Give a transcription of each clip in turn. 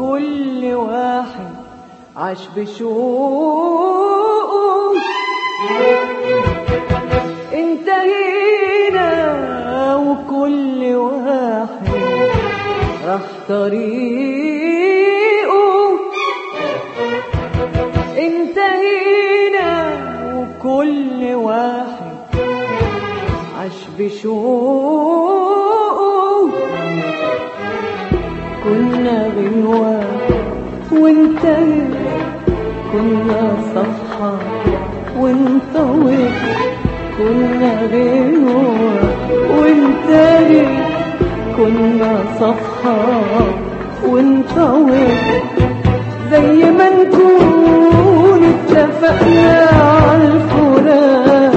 وكل واحد عاش بشوقه انتهينا وكل واحد راح طريقه انتهينا وكل واحد عاش بشوقه كنا غنوة وانتهت كنا صفحة وانطوت كنا غنوة وانتهت كنا صفحة وانطوت زي ما نكون اتفقنا على الفراق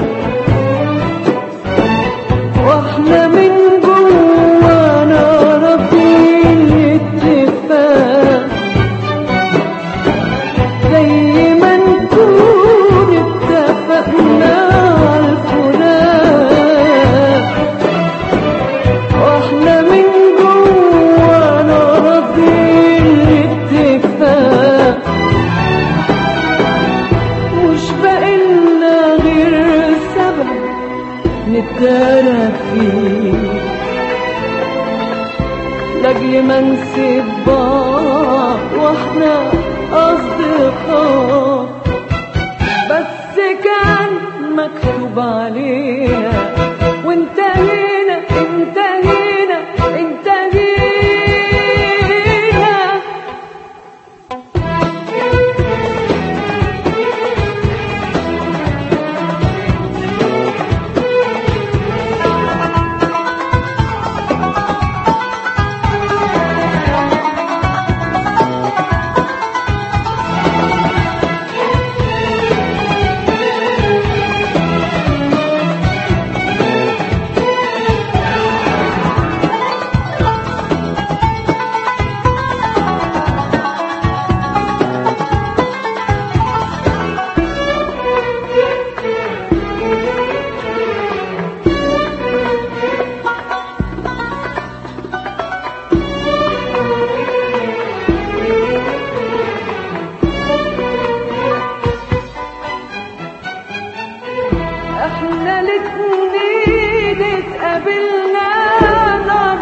واحنا من جوانا راضيين الاتفاق زي ما نكون اتفقنا على الفراق واحنا من جوانا راضيين الاتفاق مش بقالنا غير سبب نتدارى فيه لاجل ما نسيب بعض واحنا اصدقاء بس كان مكتوب علينا وانتهينا انتهينا انتهينا احنا الاتنين اتقابلنا نار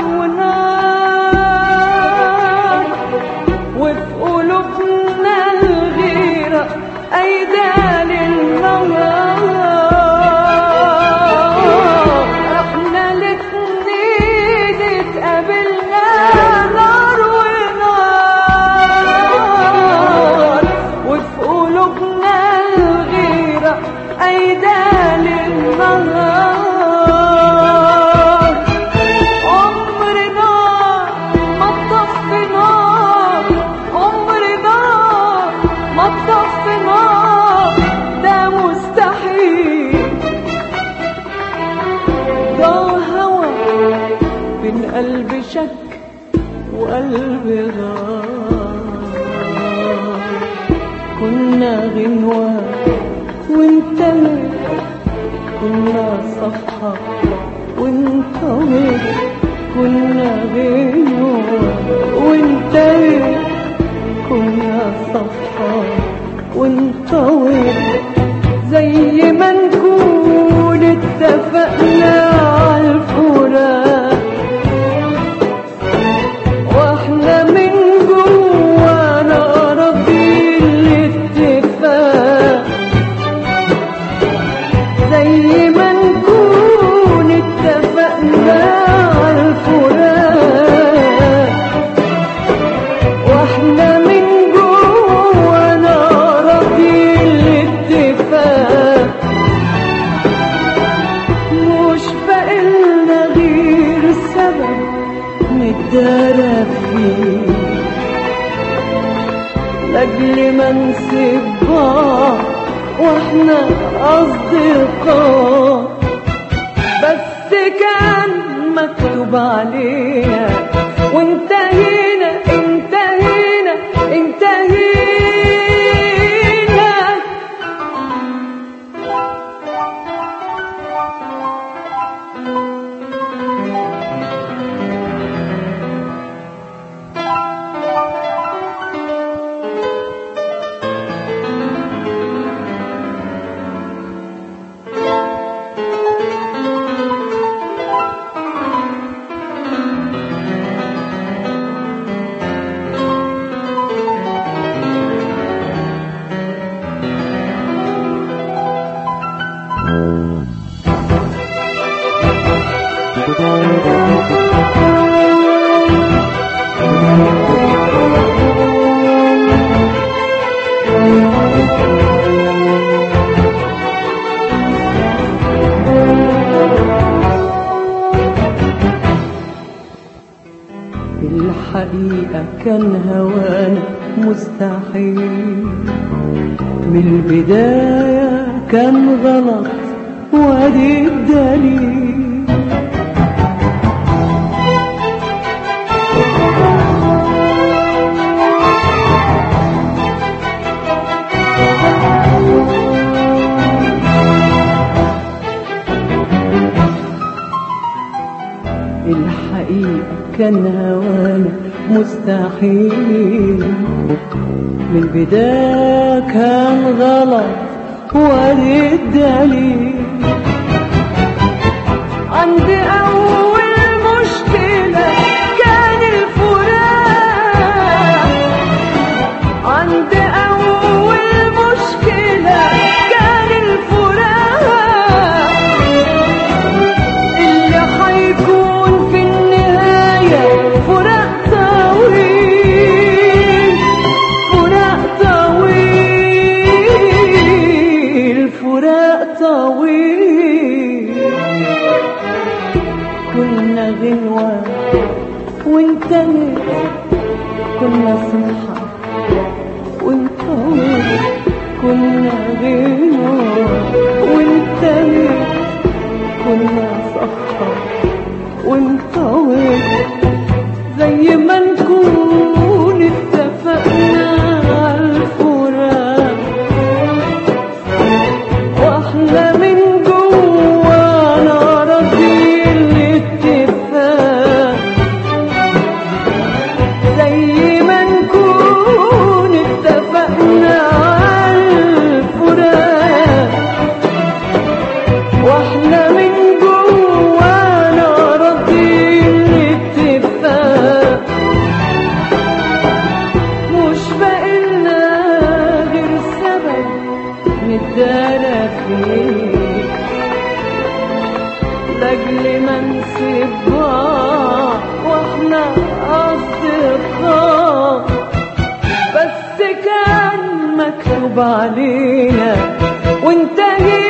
ونار وفي قلوبنا الغيرة ايدان النهار احنا الاتنين اتقابلنا نار ونار وفي قلوبنا الغيرة أيدان النهار عمرنا ما طفنا عمرنا ما طفنا ده مستحيل ده هوى بين قلب شك وقلب غار كنا غنوة وانتهت كنا صفحة وانطوت كنا غنوة وانتهت كنا صفحة وانطوت زي ما نكون اتفقنا على الفراق واحنا من جوانا راضيين الاتفاق زي ما نكون اتفقنا على الفراق واحنا من جوانا راضيين الاتفاق مش بقالنا غير سبب نتدارى فيه لاجل ما نسيب بعض واحنا اصدقاء بس كان مكتوب علينا وانتهينا انتهينا انتهينا الحقيقة كان هوانا مستحيل من البداية كان غلط وادي الدليل الحقيقة كان هوانا مستحيل من البداية كان غلط وادي الدليل عندي أول مشكلة كان الفراق عندي أول مشكلة كان الفراق اللي حيكون في النهاية فراق طويل فراق طويل فراق طويل كنا غنوة وانت كنا صحة وانت كنا غنوة وانت كنا صحة وانت زي ما نكون اتفقنا على الفراق واحنا من جوانا راضيين الاتفاق زي ما نكون اتفقنا على الفراق واحنا من جوانا راضيين الاتفاق مش باقيلنا غير سبب نتدارى فيه لاجل ما نسيب بعض واحنا اصدقاء بس كان مكتوب علينا وانتهينا